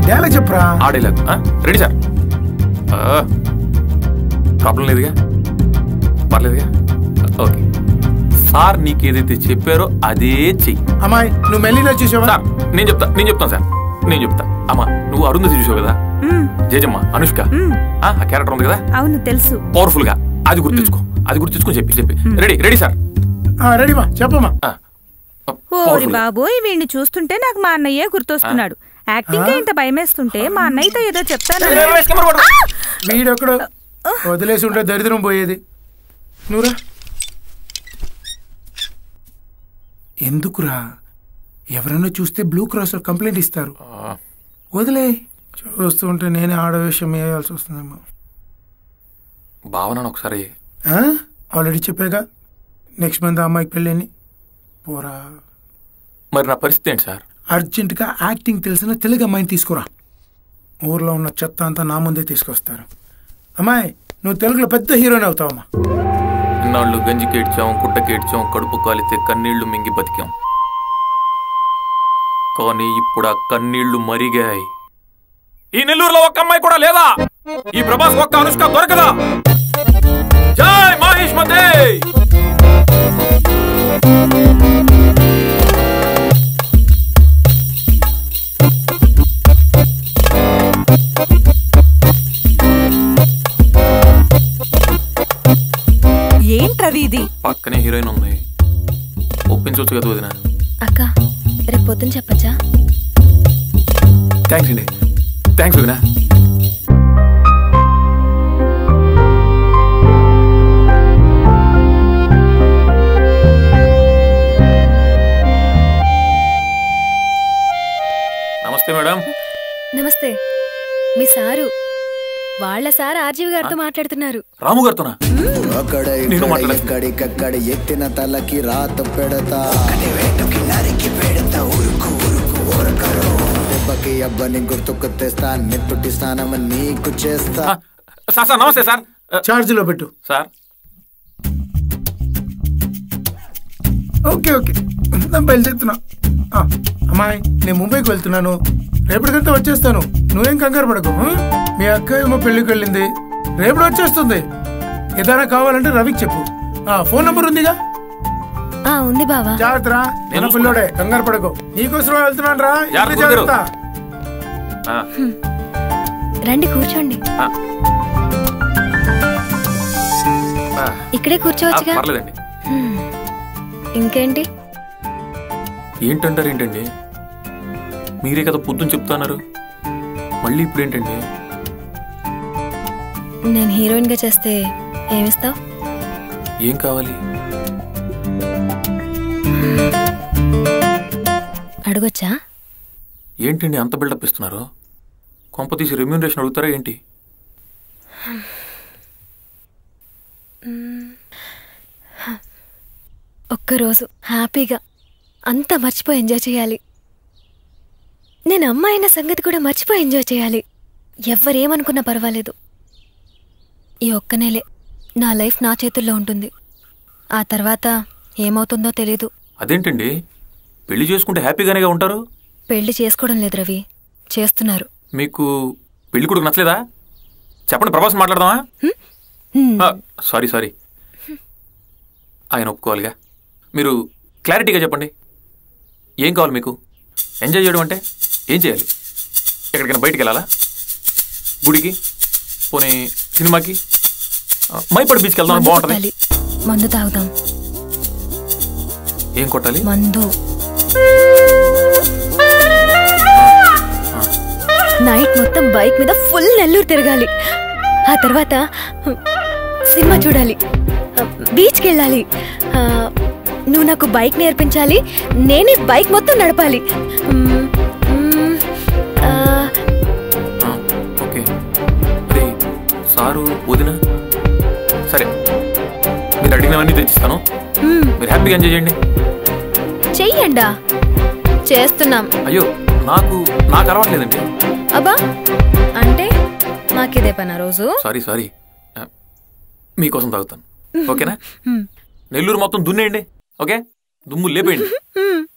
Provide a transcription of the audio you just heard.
Dialogue చెప్పరా ఆ dialogue ready sir problem లేదుగా పర్లేదుగా ఓకే సార్ నీకు ఏదైతే చెప్పారో అదే చెయ్యి అమ్మాయి నువ్వు మెల్లిలో చూసావా సార్ నేను చెప్తా నేను చెప్తాను సార్ నేను చెప్తా అమ్మా నువ్వు అరుంధతి చూసావు కదా జేజమ్మ అనుష్క ఆ క్యారెక్టర్ ఉంది కదా అవును తెలుసు పవర్ఫుల్ గా అది గుర్తించుకో అది గుర్తించుకొని చెప్పి చెప్పి రెడీ రెడీ సార్ రెడీమా చెప్పమ్మా ఓరి బాబోయ్ వీడిని చూస్తుంటే నాకు మా అన్నయ్యే గుర్తొస్తున్నాడు యాక్టింగ్ ఇంత భయమేస్తుంటే మా అన్నయ్యతో ఏదో చెప్తాను వీడొక్కడు వదిలేసి ఉంటే దరిద్రం పోయేది నువ్వురా ఎందుకురా ఎవరైనా చూస్తే బ్లూ క్రాస్ కంప్లైంట్ ఇస్తారు వదిలే చూస్తుంటే నేనే ఆడవేషం వేయాల్సి వస్తుందేమో భావన ఒకసారి ఆల్రెడీ చెప్పాగా నెక్స్ట్ మంత్ ఆ అమ్మాయికి పెళ్ళని పోరా మరి నా పరిస్థితి ఏంటి సార్ అర్జెంటుగా యాక్టింగ్ తెలిసిన తెలుగు అమ్మాయిని తీసుకురా ఊర్లో ఉన్న చెత్త అంతా నా ముందే తీసుకొస్తారు అమ్మాయి నువ్వు తెలుగులో పెద్ద హీరోయిన్ అవుతావమ్మా ఇన్నాళ్ళు గంజి కేడ్చాం కుట్ట కేడ్చాం కడుపు కాలితే కన్నీళ్లు మింగి బతికాం కానీ ఇప్పుడు ఆ కన్నీళ్లు మరిగాయి ఈ నెల్లూరులో ఒక్క అమ్మాయి కూడా లేదా ఈ ప్రభాస్ ఒక్క అనుష్క దొరకదా జై మహేష్ మతే ఏంట్రవి ఇది పక్కనే హీరోయిన్ ఉంది ఒప్పించవచ్చు కదా వదిన అక్క రేపు పొద్దున చెప్పచ్చా థ్యాంక్స్ అండి థ్యాంక్స్ వదిన నమస్తే మేడం నమస్తే మీ సారు వాళ్ళ సార్ ఆర్జీవి గారితో మాట్లాడుతున్నారు రాము గారితోనా అక్కడ నేను ఇక్కడ మాట్లాడను. ఎక్కడికక్కడ ఎత్తిన తలకి రాత పెడతా నరికి పెడతా ఉరుకు ఉరుకు ఉరకరు దెబ్బకి అబ్బని గుర్తుకు తెస్తా నెత్తుటి స్నానం నీకు చేస్తా సార్ సార్ నమస్తే సార్ ఛార్జ్లో పెట్టు సార్ ఓకే ఓకే నేను బయలుదేరుతున్నా ఆ, అమ్మాయి నేను ముంబైకి వెళ్తున్నాను రేపటికంతా వచ్చేస్తాను నువ్వేం కంగారు పడకు ఆ? మీ అక్క ఏమో పెళ్లికి వెళ్ళింది రేపటి వచ్చేస్తుంది ఏదైనా కావాలంటే రవికి చెప్పు ఆ ఫోన్ నంబర్ ఉందిగా ఆ ఉంది బావా జాగ్రత్త రా నేను పిల్లోడే కంగారు పడకు నీకోసం వెళ్తున్నాను రా జాగ్రత్త, ఇంటి జాగ్రత్త ఆ, రండి కూర్చోండి ఆ. ఆ, ఇక్కడే కూర్చోవచ్చుగా పర్లేదండి హ్మ్. ఇంకేంటి ఏంటంటారు ఏంటండి మీరే కదా పొద్దున్న చెప్తున్నారు మళ్ళీ ఇప్పుడు ఏంటండి నేను హీరోయిన్ గా చేస్తే ఏమిస్తావు ఏం కావాలి అడగొచ్చా ఏంటండి అంత బిల్డప్ ఇస్తున్నారు కొంప తీసి రెమ్యూనరేషన్ అడుగుతారా ఏంటి ఒక్కరోజు హ్యాపీగా అంతా మర్చిపోయి ఎంజాయ్ చేయాలి నేను అమ్మాయి అయిన సంగతి కూడా మర్చిపోయి ఎంజాయ్ చేయాలి ఎవ్వరేమనుకున్నా పర్వాలేదు ఈ ఒక్క నెలే నా లైఫ్ నా చేతుల్లో ఉంటుంది ఆ తర్వాత ఏమవుతుందో తెలీదు అదేంటండి పెళ్లి చేసుకుంటే హ్యాపీగానేగా ఉంటారు పెళ్లి చేసుకోవడం లేదు రవి చేస్తున్నారు మీకు పెళ్లి కొడుకు నచ్చలేదా చెప్పండి ప్రభాస్ మాట్లాడదామా ఆ, సారీ సారీ ఆయన ఒప్పుకోవాలిగా మీరు క్లారిటీగా చెప్పండి ఏం కావాలి మీకు ఎంజాయ్ చేయడం అంటే ఏం చేయాలి ఎక్కడికైనా బయటికి వెళ్ళాలా గుడికి పోనీ సినిమాకి ఆ, మైపాడు బీచ్కి వెళ్దాం మందు బాగుంటుంది కొట్టాలి. మందు తాగుదాం ఏం కొట్టాలి మందు నైట్ మొత్తం బైక్ మీద ఫుల్ నెల్లూరు తిరగాలి ఆ తర్వాత సినిమా చూడాలి బీచ్కి వెళ్ళాలి ఆ, నువ్వు నాకు బైక్ నేర్పించాలి నేనే బైక్ మొత్తం నడపాలి మ్మ్, మ్మ్, ఆ, ఓకే మరి సారు వదిన సరే మీరు అడిగినవన్నీ తెచ్చిస్తాను మ్మ్, మీరు హ్యాపీగా ఎంజాయ్ చేయండి చెయ్యండా చేస్తున్నాం అయ్యో నాకు నాకు అలవాట్లేదండి అబ్బా అంటే మాకిదే పనా రోజు సారీ సారీ ఆ, మీకోసం తాగుతాను ఓకేనా మ్మ్. నెల్లూరు మొత్తం దున్నేయండి ఓకే దుమ్ము లేపేయండి మ్మ్.